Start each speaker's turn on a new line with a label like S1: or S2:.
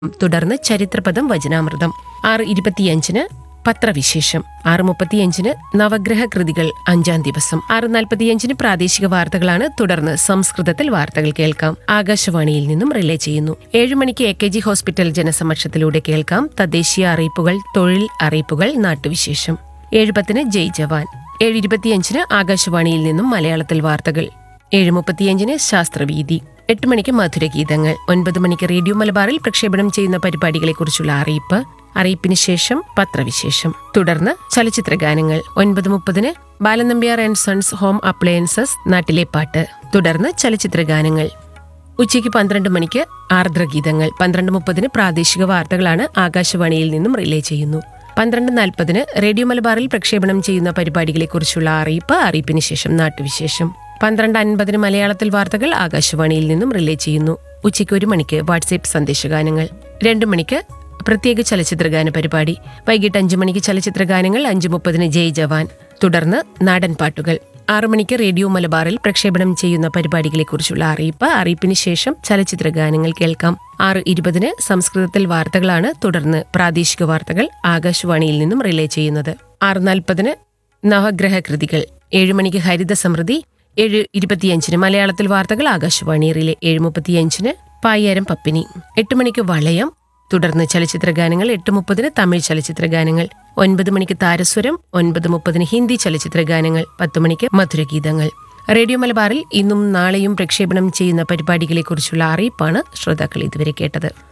S1: തുടർന്ന് ചരിത്രപദം വചനാമൃതം ആറ് ഇരുപത്തിയഞ്ചിന് പത്രവിശേഷം ആറ് മുപ്പത്തിയഞ്ചിന് നവഗ്രഹ കൃതികൾ അഞ്ചാം ദിവസം ആറ് നാൽപ്പത്തിയഞ്ചിന് പ്രാദേശിക വാർത്തകളാണ് തുടർന്ന് സംസ്കൃതത്തിൽ വാർത്തകൾ കേൾക്കാം ആകാശവാണിയിൽ നിന്നും റിലേ ചെയ്യുന്നു ഏഴ് മണിക്ക് എ കെ ജി ഹോസ്പിറ്റൽ ജനസമക്ഷത്തിലൂടെ കേൾക്കാം തദ്ദേശീയ അറിയിപ്പുകൾ തൊഴിൽ അറിയിപ്പുകൾ നാട്ടുവിശേഷം ഏഴ് പത്തിന് ജയ് ജവാൻ ഏഴ് ഇരുപത്തിയഞ്ചിന് ആകാശവാണിയിൽ നിന്നും മലയാളത്തിൽ വാർത്തകൾ ഏഴ് മുപ്പത്തിയഞ്ചിന് ശാസ്ത്രവീതി എട്ട് മണിക്ക് മധുരഗീതങ്ങൾ ഒൻപത് മണിക്ക് റേഡിയോ മലബാറിൽ പ്രക്ഷേപണം ചെയ്യുന്ന പരിപാടികളെക്കുറിച്ചുള്ള അറിയിപ്പ് അറിയിപ്പിന് ശേഷം പത്രവിശേഷം തുടർന്ന് ചലച്ചിത്ര ഗാനങ്ങൾ ഒൻപത് മുപ്പതിന് Balanambiar and sons home appliances നാട്ടിലെ പാട്ട് തുടർന്ന് ചലച്ചിത്ര ഗാനങ്ങൾ ഉച്ചയ്ക്ക് പന്ത്രണ്ട് മണിക്ക് ആർദ്രഗീതങ്ങൾ പന്ത്രണ്ട് മുപ്പതിന് പ്രാദേശിക വാർത്തകളാണ് ആകാശവാണിയിൽ നിന്നും റിലേ ചെയ്യുന്നു പന്ത്രണ്ട് നാൽപ്പതിന് റേഡിയോ മലബാറിൽ പ്രക്ഷേപണം ചെയ്യുന്ന പരിപാടികളെക്കുറിച്ചുള്ള അറിയിപ്പ് അറിയിപ്പിന് ശേഷം നാട്ടുവിശേഷം പന്ത്രണ്ട് അൻപതിന് മലയാളത്തിൽ വാർത്തകൾ ആകാശവാണിയിൽ നിന്നും റിലേ ചെയ്യുന്നു ഉച്ചയ്ക്ക് ഒരു മണിക്ക് വാട്സ്ആപ്പ് സന്ദേശഗാനങ്ങൾ രണ്ട് മണിക്ക് പ്രത്യേക ചലച്ചിത്രഗാന പരിപാടി വൈകിട്ട് അഞ്ചു മണിക്ക് ചലച്ചിത്രഗാനങ്ങൾ അഞ്ചു മുപ്പതിന് ജയ് ജവാൻ തുടർന്ന് നാടൻ പാട്ടുകൾ ആറു മണിക്ക് റേഡിയോ മലബാറിൽ പ്രക്ഷേപണം ചെയ്യുന്ന പരിപാടികളെക്കുറിച്ചുള്ള അറിയിപ്പ് അറിയിപ്പിന് ശേഷം ചലച്ചിത്ര ഗാനങ്ങൾ കേൾക്കാം ആറ് ഇരുപതിന് സംസ്കൃതത്തിൽ വാർത്തകളാണ് തുടർന്ന് പ്രാദേശിക വാർത്തകൾ ആകാശവാണിയിൽ നിന്നും റിലേ ചെയ്യുന്നത് ആറ് നാൽപ്പതിന് നവഗ്രഹ കൃതികൾ ഏഴ് മണിക്ക് ഹരിത സമൃദ്ധി ഏഴ് ഇരുപത്തിയഞ്ചിന് മലയാളത്തിൽ വാർത്തകൾ ആകാശവാണി റിലേ ഏഴ് മുപ്പത്തിയഞ്ചിന് പായ്യാരം പപ്പിനി എട്ട് മണിക്ക് വളയം തുടർന്ന് ചലച്ചിത്ര ഗാനങ്ങൾ എട്ട് മുപ്പതിന് തമിഴ് ചലച്ചിത്ര ഗാനങ്ങൾ ഒൻപത് മണിക്ക് താരസ്വരം ഒൻപത് മുപ്പതിന് ഹിന്ദി ചലച്ചിത്ര ഗാനങ്ങൾ പത്ത് മണിക്ക് മധുരഗീതങ്ങൾ റേഡിയോ മലബാറിൽ ഇന്നും നാളെയും പ്രക്ഷേപണം ചെയ്യുന്ന പരിപാടികളെക്കുറിച്ചുള്ള അറിയിപ്പാണ് ശ്രോതാക്കൾ ഇതുവരെ കേട്ടത്